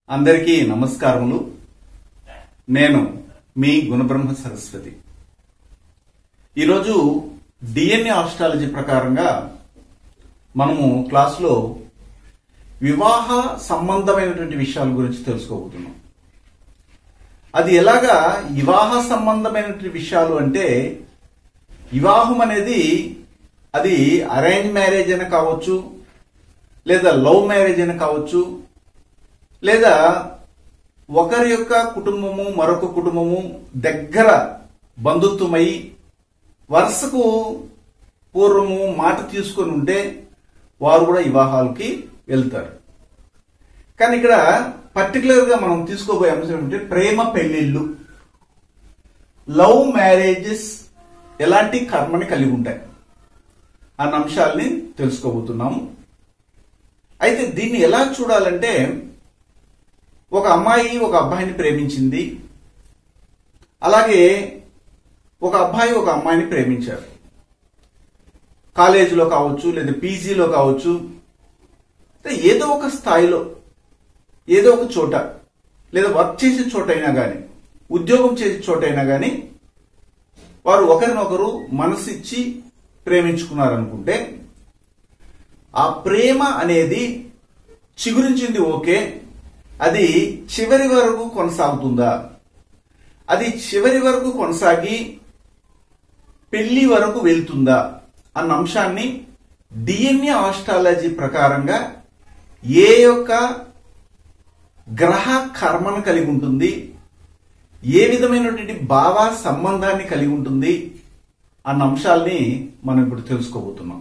అందరికీ నమస్కారములు నేను మీ గుణబ్రహ్మ సరస్వతి ఈరోజు డిఎన్ఏ ఆస్ట్రాలజీ ప్రకారంగా మనము క్లాసులో వివాహ సంబంధమైనటువంటి విషయాల గురించి తెలుసుకోబోతున్నాం అది ఎలాగా వివాహ సంబంధమైనటువంటి విషయాలు అంటే వివాహం అనేది అది అరేంజ్ మ్యారేజ్ అయినా కావచ్చు లేదా లవ్ మ్యారేజ్ అయినా కావచ్చు లేదా ఒకరి యొక్క కుటుంబము మరొక కుటుంబము దగ్గర బంధుత్వమై వరుసకు పూర్వము మాట తీసుకొని ఉంటే వారు కూడా వివాహాలకి వెళ్తారు కానీ ఇక్కడ పర్టికులర్ గా మనం తీసుకోబోయే అంశం ఏంటంటే ప్రేమ పెళ్లిళ్ళు లవ్ మ్యారేజెస్ ఎలాంటి కర్మని కలిగి ఉంటాయి అన్న అంశాలని తెలుసుకోబోతున్నాము అయితే దీన్ని ఎలా చూడాలంటే ఒక అమ్మాయి ఒక అబ్బాయిని ప్రేమించింది అలాగే ఒక అబ్బాయి ఒక అమ్మాయిని ప్రేమించారు కాలేజీలో కావచ్చు లేదా పీజీలో కావచ్చు అంటే ఏదో ఒక స్థాయిలో ఏదో ఒక చోట లేదా వర్క్ చేసే చోట అయినా కానీ ఉద్యోగం చేసే చోట అయినా కానీ వారు ఒకరినొకరు మనసు ఇచ్చి ప్రేమించుకున్నారనుకుంటే ఆ ప్రేమ అనేది చిగురించింది ఓకే అది చివరి వరకు కొనసాగుతుందా అది చివరి వరకు కొనసాగి పెళ్లి వరకు వెళ్తుందా అన్న అంశాన్ని డిఎన్ఏ ఆస్ట్రాలజీ ప్రకారంగా ఏ యొక్క గ్రహ కర్మను కలిగి ఉంటుంది ఏ విధమైనటువంటి భావ సంబంధాన్ని కలిగి ఉంటుంది అన్న అంశాల్ని మనం ఇప్పుడు తెలుసుకోబోతున్నాం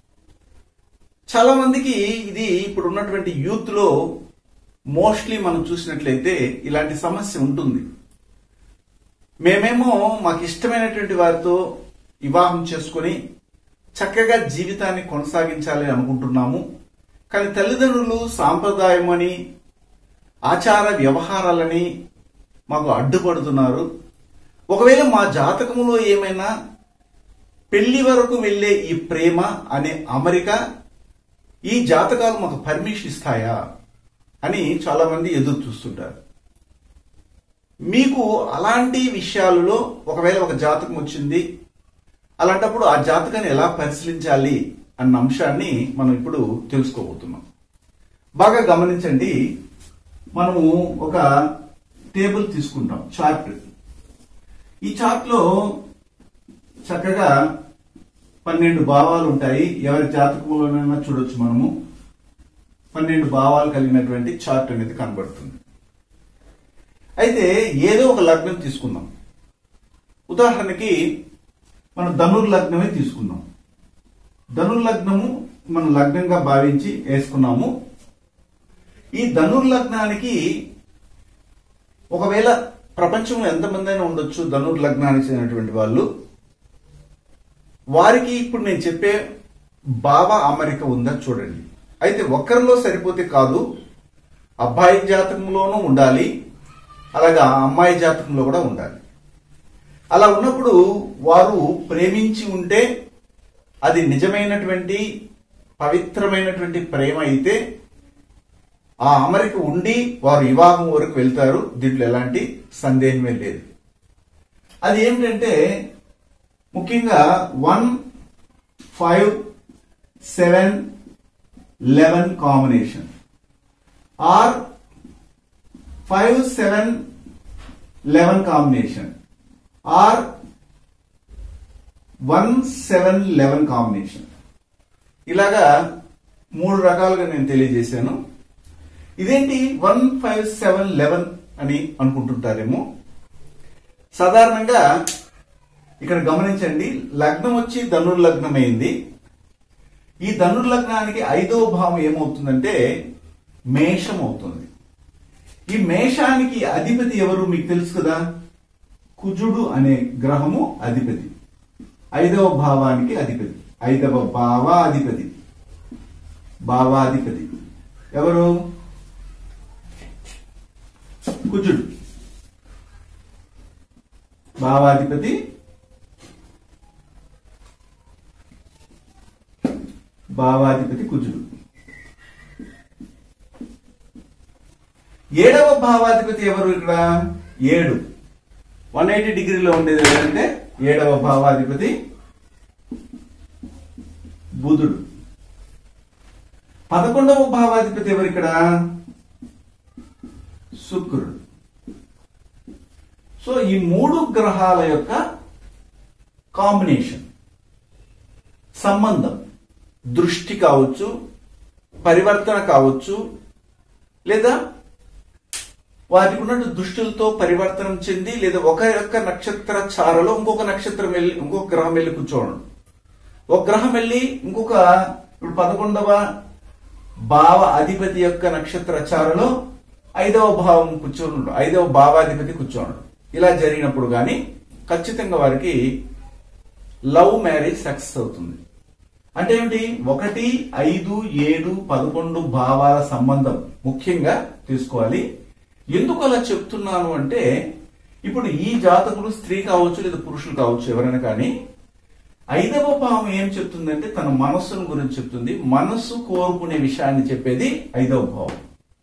చాలా మందికి ఇది ఇప్పుడు ఉన్నటువంటి యూత్ లో మోస్ట్లీ మనం చూసినట్లయితే ఇలాంటి సమస్య ఉంటుంది మేమేమో మాకు ఇష్టమైనటువంటి వారితో వివాహం చేసుకొని చక్కగా జీవితాన్ని కొనసాగించాలి అనుకుంటున్నాము కానీ తల్లిదండ్రులు సాంప్రదాయం అని ఆచార వ్యవహారాలని మాకు అడ్డుపడుతున్నారు ఒకవేళ మా జాతకంలో ఏమైనా పెళ్లి వరకు వెళ్లే ఈ ప్రేమ అనే అమరిక ఈ జాతకాలు మాకు పర్మిషన్ ఇస్తాయా అని చాలా మంది ఎదురు చూస్తుంటారు మీకు అలాంటి విషయాలలో ఒకవేళ ఒక జాతకం వచ్చింది అలాంటప్పుడు ఆ జాతకాన్ని ఎలా పరిశీలించాలి అన్న అంశాన్ని మనం ఇప్పుడు తెలుసుకోబోతున్నాం బాగా గమనించండి మనము ఒక టేబుల్ తీసుకుంటాం చార్ట్ ఈ చార్ట్ లో చక్కగా పన్నెండు భావాలు ఉంటాయి ఎవరి జాతకంలోనైనా చూడొచ్చు మనము పన్నెండు భావాలు కలిగినటువంటి చార్ట్ అనేది కనబడుతుంది అయితే ఏదో ఒక లగ్నం తీసుకుందాం ఉదాహరణకి మనం ధనుర్లగ్నమే తీసుకుందాం ధనుర్లగ్నము మనం లగ్నంగా భావించి వేసుకున్నాము ఈ ధనుర్లగ్నానికి ఒకవేళ ప్రపంచంలో ఎంతమంది అయినా ఉండొచ్చు ధనుర్లగ్నానికి చెందినటువంటి వాళ్ళు వారికి ఇప్పుడు నేను చెప్పే భావ అమరిక ఉందా చూడండి అయితే ఒక్కరిలో సరిపోతే కాదు అబ్బాయి జాతకంలోనూ ఉండాలి అలాగా అమ్మాయి జాతకంలో కూడా ఉండాలి అలా ఉన్నప్పుడు వారు ప్రేమించి ఉంటే అది నిజమైనటువంటి పవిత్రమైనటువంటి ప్రేమ అయితే ఆ అమరిక ఉండి వారు వివాహం వరకు వెళ్తారు దీంట్లో ఎలాంటి సందేహమే లేదు అది ఏమిటంటే ముఖ్యంగా one five seven eleven combination or five seven eleven combination or one seven eleven combination ఇలాగా మూడు రకాలుగా నేను తెలియజేశాను ఇదేంటి వన్ ఫైవ్ సెవెన్ లెవెన్ అని అనుకుంటుంటారేమో సాధారణంగా ఇక్కడ గమనించండి లగ్నం వచ్చి ధనుర్లగ్నం అయింది ఈ ధనుర్లగ్నానికి ఐదవ భావం ఏమవుతుందంటే మేషం అవుతుంది ఈ మేషానికి అధిపతి ఎవరు మీకు తెలుసు కదా కుజుడు అనే గ్రహము అధిపతి ఐదవ భావానికి అధిపతి ఐదవ భావాధిపతి భావాధిపతి ఎవరు కుజుడు భావాధిపతి భావాధిపతి కుజుడు ఏడవ భావాధిపతి ఎవరు ఇక్కడ ఏడు వన్ ఎయిటీ డిగ్రీలో ఉండేది ఎవరంటే ఏడవ భావాధిపతి బుధుడు పదకొండవ భావాధిపతి ఎవరు ఇక్కడ శుక్రుడు సో ఈ మూడు గ్రహాల యొక్క కాంబినేషన్ సంబంధం దృష్టి కావచ్చు పరివర్తన కావచ్చు లేదా వాటికి ఉన్నట్టు దృష్టిలతో పరివర్తనం చెంది లేదా ఒక యొక్క నక్షత్ర చారలో ఇంకొక నక్షత్రం వెళ్ళి ఇంకొక గ్రహం వెళ్ళి కూర్చోవడం ఒక గ్రహం వెళ్ళి ఇంకొక ఇప్పుడు పదకొండవ భావ అధిపతి యొక్క నక్షత్ర చారలో ఐదవ భావం కూర్చోండు ఐదవ భావాధిపతి కూర్చోండు ఇలా జరిగినప్పుడు గాని ఖచ్చితంగా వారికి లవ్ మ్యారేజ్ సక్సెస్ అవుతుంది అంటే ఏమిటి ఒకటి ఐదు ఏడు పదకొండు భావాల సంబంధం ముఖ్యంగా తీసుకోవాలి ఎందుకు అలా చెప్తున్నాను అంటే ఇప్పుడు ఈ జాతకులు స్త్రీ కావచ్చు లేదా పురుషులు కావచ్చు ఎవరైనా కానీ ఐదవ భావం ఏం చెప్తుందంటే తన మనస్సును గురించి చెప్తుంది మనస్సు కోరుకునే విషయాన్ని చెప్పేది ఐదవ భావం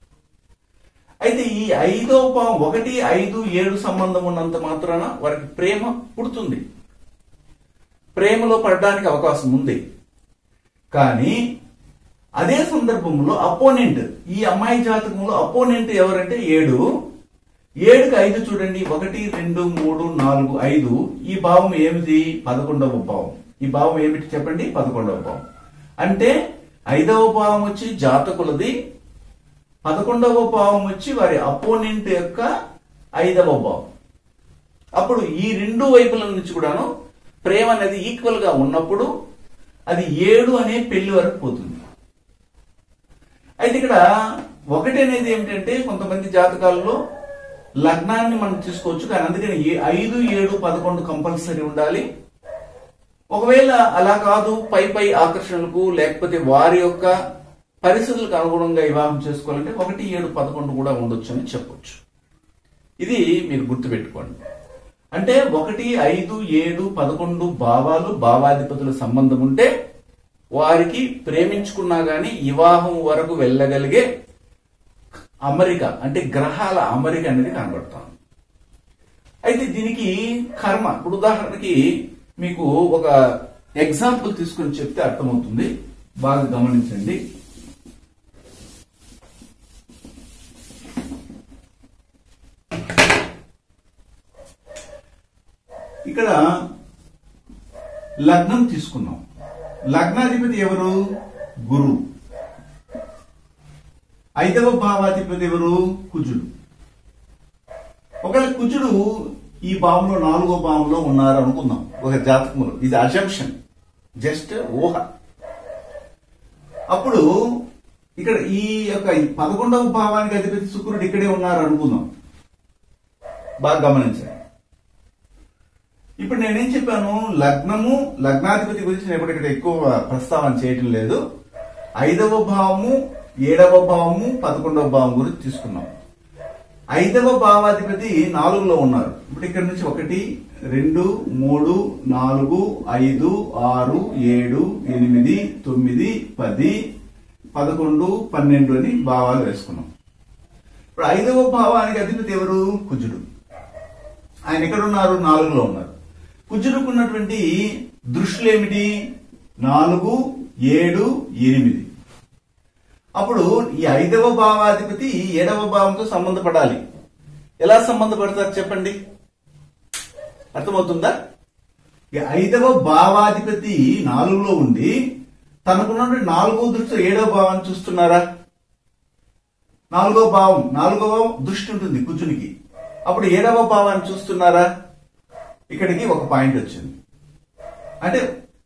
అయితే ఈ ఐదవ భావం ఒకటి ఐదు ఏడు సంబంధం ఉన్నంత మాత్రాన వారికి ప్రేమ పుడుతుంది ప్రేమలో పడడానికి అవకాశం ఉంది కానీ అదే సందర్భంలో అపోనెంట్ ఈ అమ్మాయి జాతకంలో అపోనెంట్ ఎవరంటే ఏడు ఏడుకి ఐదు చూడండి ఒకటి రెండు మూడు నాలుగు ఐదు ఈ భావం ఏమిటి పదకొండవ భావం ఈ భావం ఏమిటి చెప్పండి పదకొండవ భావం అంటే ఐదవ భావం వచ్చి జాతకులది పదకొండవ భావం వచ్చి వారి అపోనెంట్ యొక్క ఐదవ భావం అప్పుడు ఈ రెండు వైపుల నుంచి కూడాను ప్రేమ అనేది ఈక్వల్ గా ఉన్నప్పుడు అది ఏడు అనే పెళ్లి వరకు పోతుంది అయితే ఇక్కడ ఒకటి అనేది ఏమిటంటే కొంతమంది జాతకాల్లో లగ్నాన్ని మనం తీసుకోవచ్చు కానీ అందుకని ఏ- ఐదు ఏడు పదకొండు కంపల్సరీ ఉండాలి ఒకవేళ అలా కాదు పై పై ఆకర్షణలకు లేకపోతే వారి యొక్క పరిస్థితులకు అనుగుణంగా వివాహం చేసుకోవాలంటే ఒకటి ఏడు పదకొండు కూడా ఉండొచ్చు అని చెప్పొచ్చు ఇది మీరు గుర్తుపెట్టుకోండి అంటే ఒకటి ఐదు ఏడు పదకొండు భావాలు భావాధిపతుల సంబంధం ఉంటే వారికి ప్రేమించుకున్నా గాని వివాహం వరకు వెళ్ళగలిగే అమరిక అంటే గ్రహాల అమరిక అనేది కనబడతాం అయితే దీనికి కర్మ ఇప్పుడు ఉదాహరణకి మీకు ఒక ఎగ్జాంపుల్ తీసుకొని చెప్తే అర్థమవుతుంది బాగా గమనించండి ఇక్కడ లగ్నం తీసుకున్నాం లగ్నాధిపతి ఎవరు గురువు ఐదవ భావాధిపతి ఎవరు కుజుడు ఒకవేళ కుజుడు ఈ భావంలో నాలుగో భావంలో ఉన్నారు అనుకుందాం ఒక జాతకములు ఇది అజంప్షన్ జస్ట్ ఊహ అప్పుడు ఇక్కడ ఈ యొక్క ఈ పదకొండవ భావానికి అధిపతి శుక్రుడు ఇక్కడే ఉన్నారు అనుకుందాం బాగా గమనించండి ఇప్పుడు నేనేం చెప్పాను లగ్నము లగ్నాధిపతి గురించి నేను ఇప్పుడు ఇక్కడ ఎక్కువ ప్రస్తావన చేయటం లేదు ఐదవ భావము ఏడవ భావము పదకొండవ భావం గురించి తీసుకున్నాం ఐదవ భావాధిపతి నాలుగులో ఉన్నారు ఇప్పుడు ఇక్కడ నుంచి ఒకటి రెండు మూడు నాలుగు ఐదు ఆరు ఏడు ఎనిమిది తొమ్మిది పది పదకొండు పన్నెండు అని భావాలు వేసుకున్నాం ఇప్పుడు ఐదవ భావానికి అధిపతి ఎవరు కుజుడు ఆయన ఎక్కడ ఉన్నారు నాలుగులో ఉన్నారు కుజుడుకు ఉన్నటువంటి దృష్టిలు ఏమిటి నాలుగు ఏడు ఎనిమిది అప్పుడు ఈ ఐదవ భావాధిపతి ఏడవ భావంతో సంబంధపడాలి ఎలా సంబంధపడతారు చెప్పండి అర్థమవుతుందా ఈ ఐదవ భావాధిపతి నాలుగులో ఉండి తనకున్నటువంటి నాలుగో దృష్టి ఏడవ భావాన్ని చూస్తున్నారా నాలుగో భావం నాలుగో భావం దృష్టి ఉంటుంది కుజునికి అప్పుడు ఏడవ భావాన్ని చూస్తున్నారా ఇక్కడికి ఒక పాయింట్ వచ్చింది అంటే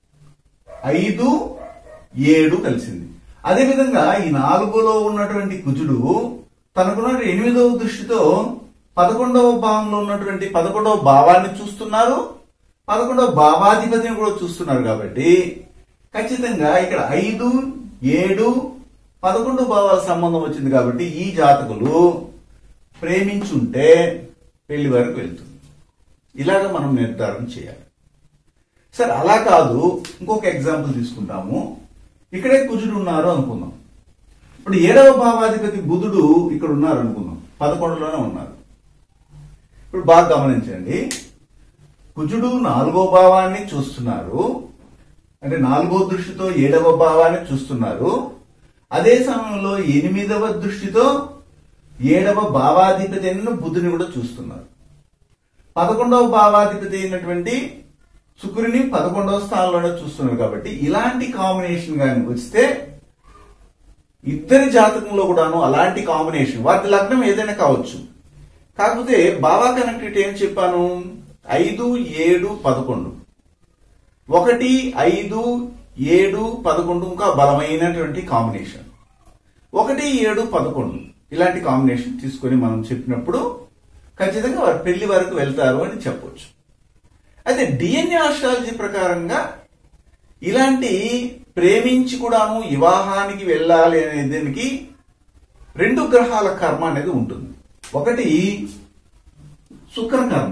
ఐదు ఏడు కలిసింది అదేవిధంగా ఈ నాలుగులో ఉన్నటువంటి కుజుడు తనకున్న ఎనిమిదవ దృష్టితో పదకొండవ భావంలో ఉన్నటువంటి పదకొండవ భావాన్ని చూస్తున్నారు పదకొండవ భావాధిపతిని కూడా చూస్తున్నారు కాబట్టి ఖచ్చితంగా ఇక్కడ ఐదు ఏడు పదకొండు భావాల సంబంధం వచ్చింది కాబట్టి ఈ జాతకులు ప్రేమించుంటే పెళ్లి వరకు వెళ్తుంది ఇలాగ మనం నిర్ధారణ చేయాలి సరే అలా కాదు ఇంకొక ఎగ్జాంపుల్ తీసుకుంటాము ఇక్కడే కుజుడు ఉన్నారు అనుకుందాం ఇప్పుడు ఏడవ భావాధిపతి బుధుడు ఇక్కడ ఉన్నారు అనుకుందాం పదకొండులోనే ఉన్నారు ఇప్పుడు బాగా గమనించండి కుజుడు నాలుగో భావాన్ని చూస్తున్నారు అంటే నాలుగో దృష్టితో ఏడవ భావాన్ని చూస్తున్నారు అదే సమయంలో ఎనిమిదవ దృష్టితో ఏడవ భావాధిపతి అయిన బుధుని కూడా చూస్తున్నారు పదకొండవ భావాధిపతి అయినటువంటి శుక్రుని పదకొండవ స్థానంలోనే చూస్తున్నారు కాబట్టి ఇలాంటి కాంబినేషన్ కానీ వస్తే ఇద్దరి జాతకంలో కూడాను అలాంటి కాంబినేషన్ వాటి లగ్నం ఏదైనా కావచ్చు కాకపోతే బాబా కనెక్టివిటీ ఏం చెప్పాను ఐదు ఏడు పదకొండు ఒకటి ఐదు ఏడు పదకొండు ఇంకా బలమైనటువంటి కాంబినేషన్ ఒకటి ఏడు పదకొండు ఇలాంటి కాంబినేషన్ తీసుకొని మనం చెప్పినప్పుడు ఖచ్చితంగా వారు పెళ్లి వరకు వెళ్తారు అని చెప్పొచ్చు అయితే డిఎన్ఏ ఆస్ట్రాలజీ ప్రకారంగా ఇలాంటి ప్రేమించి కూడాను వివాహానికి వెళ్ళాలి అనే దీనికి రెండు గ్రహాల కర్మ అనేది ఉంటుంది ఒకటి శుక్ర కర్మ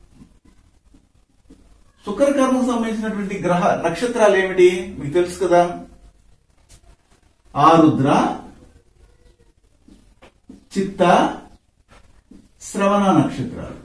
శుక్ర కర్మకు సంబంధించినటువంటి గ్రహ నక్షత్రాలు ఏమిటి మీకు తెలుసు కదా ఆరుద్ర చిత్త శ్రవణ నక్షత్రాలు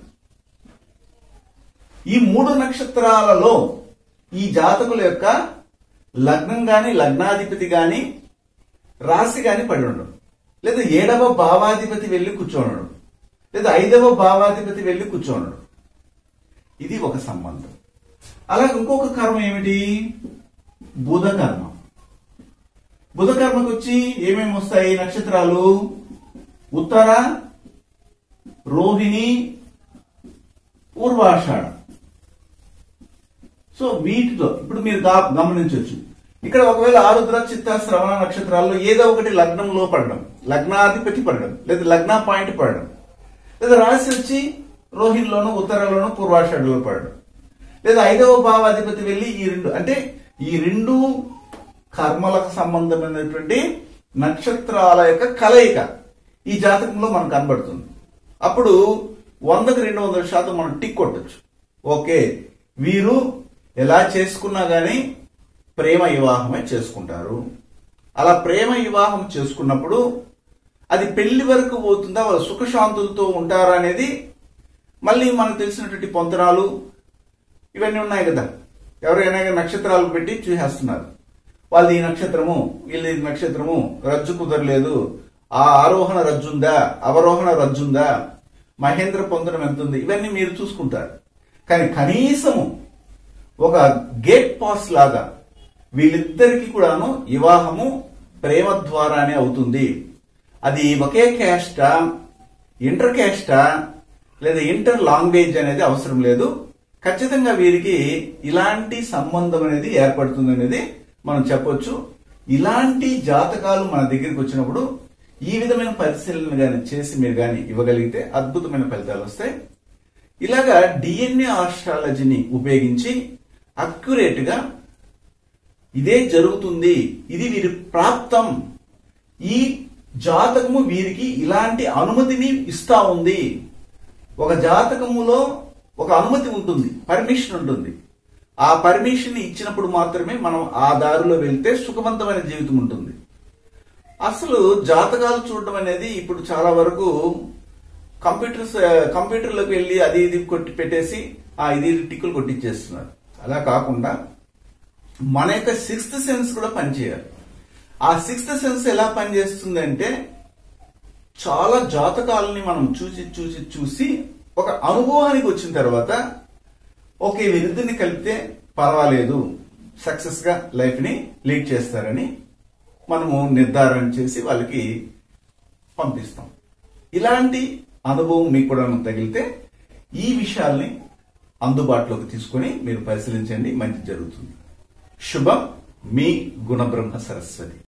ఈ మూడు నక్షత్రాలలో ఈ జాతకుల యొక్క లగ్నం గాని లగ్నాధిపతి గాని రాశి గాని పడి ఉండడం లేదా ఏడవ భావాధిపతి వెళ్ళి కూర్చోనడం లేదా ఐదవ భావాధిపతి వెళ్ళి కూర్చోనడం ఇది ఒక సంబంధం అలాగే ఇంకొక కర్మ ఏమిటి బుధ కర్మ బుధ కర్మకు వచ్చి ఏమేమి వస్తాయి నక్షత్రాలు ఉత్తర రోహిణి పూర్వాషాఢ సో వీటితో ఇప్పుడు మీరు గా- గమనించవచ్చు ఇక్కడ ఒకవేళ ఆరుద్ర చిత్త శ్రవణ నక్షత్రాల్లో ఏదో ఒకటి లగ్నంలో పడడం లగ్నాధిపతి పడడం లేదా లగ్న పాయింట్ పడడం లేదా రాశి వచ్చి రోహిణిలోను ఉత్తరలోను పూర్వాషాఢలో పడడం లేదా ఐదవ భావాధిపతి వెళ్ళి ఈ రెండు అంటే ఈ రెండు కర్మలకు సంబంధమైనటువంటి నక్షత్రాల యొక్క కలయిక ఈ జాతకంలో మనకు కనబడుతుంది అప్పుడు వందకు రెండు వందల శాతం మనం టిక్ కొట్టచ్చు ఓకే వీరు ఎలా చేసుకున్నా గానీ ప్రేమ వివాహమే చేసుకుంటారు అలా ప్రేమ వివాహం చేసుకున్నప్పుడు అది పెళ్లి వరకు పోతుందా వాళ్ళు సుఖశాంతులతో ఉంటారా అనేది మళ్ళీ మనకు తెలిసినటువంటి పొంతనాలు ఇవన్నీ ఉన్నాయి కదా ఎవరైనా కానీ నక్షత్రాలు పెట్టి చూసేస్తున్నారు వాళ్ళది ఈ నక్షత్రము వీళ్ళది ఈ నక్షత్రము రజ్జు కుదరలేదు ఆ ఆరోహణ రజ్జుందా అవరోహణ రజ్జుందా మహేంద్ర పొందడం ఎంత ఉంది ఇవన్నీ మీరు చూసుకుంటారు కానీ కనీసము ఒక గేట్ పాస్ లాగా వీళ్ళిద్దరికి కూడాను వివాహము ప్రేమ ద్వారానే అవుతుంది అది ఒకే క్యాస్టా ఇంటర్ క్యాస్టా లేదా ఇంటర్ లాంగ్వేజ్ అనేది అవసరం లేదు ఖచ్చితంగా వీరికి ఇలాంటి సంబంధం అనేది ఏర్పడుతుంది అనేది మనం చెప్పొచ్చు ఇలాంటి జాతకాలు మన దగ్గరికి వచ్చినప్పుడు ఈ విధమైన పరిశీలన గాని చేసి మీరు గాని ఇవ్వగలిగితే అద్భుతమైన ఫలితాలు వస్తాయి ఇలాగా డిఎన్ఏ ఆస్ట్రాలజీని ఉపయోగించి అక్యురేట్ గా ఇదే జరుగుతుంది ఇది వీరి ప్రాప్తం ఈ జాతకము వీరికి ఇలాంటి అనుమతిని ఇస్తా ఉంది ఒక జాతకములో ఒక అనుమతి ఉంటుంది పర్మిషన్ ఉంటుంది ఆ పర్మిషన్ ఇచ్చినప్పుడు మాత్రమే మనం ఆ దారిలో వెళ్తే సుఖవంతమైన జీవితం ఉంటుంది అసలు జాతకాలు చూడడం అనేది ఇప్పుడు చాలా వరకు కంప్యూటర్స్ కంప్యూటర్లోకి వెళ్ళి అది ఇది కొట్టి పెట్టేసి ఆ ఇది ఇది టిక్కులు కొట్టించేస్తున్నారు అలా కాకుండా మన యొక్క సిక్స్త్ సెన్స్ కూడా పనిచేయాలి ఆ సిక్స్త్ సెన్స్ ఎలా పనిచేస్తుంది అంటే చాలా జాతకాలని మనం చూసి చూసి చూసి ఒక అనుభవానికి వచ్చిన తర్వాత ఓకే వీరిద్దరిని కలిపితే పర్వాలేదు సక్సెస్ గా లైఫ్ ని లీడ్ చేస్తారని మనము నిర్ధారణ చేసి వాళ్ళకి పంపిస్తాం ఇలాంటి అనుభవం మీకు కూడా తగిలితే ఈ విషయాల్ని అందుబాటులోకి తీసుకొని మీరు పరిశీలించండి మంచి జరుగుతుంది శుభం మీ గుణబ్రహ్మ సరస్వతి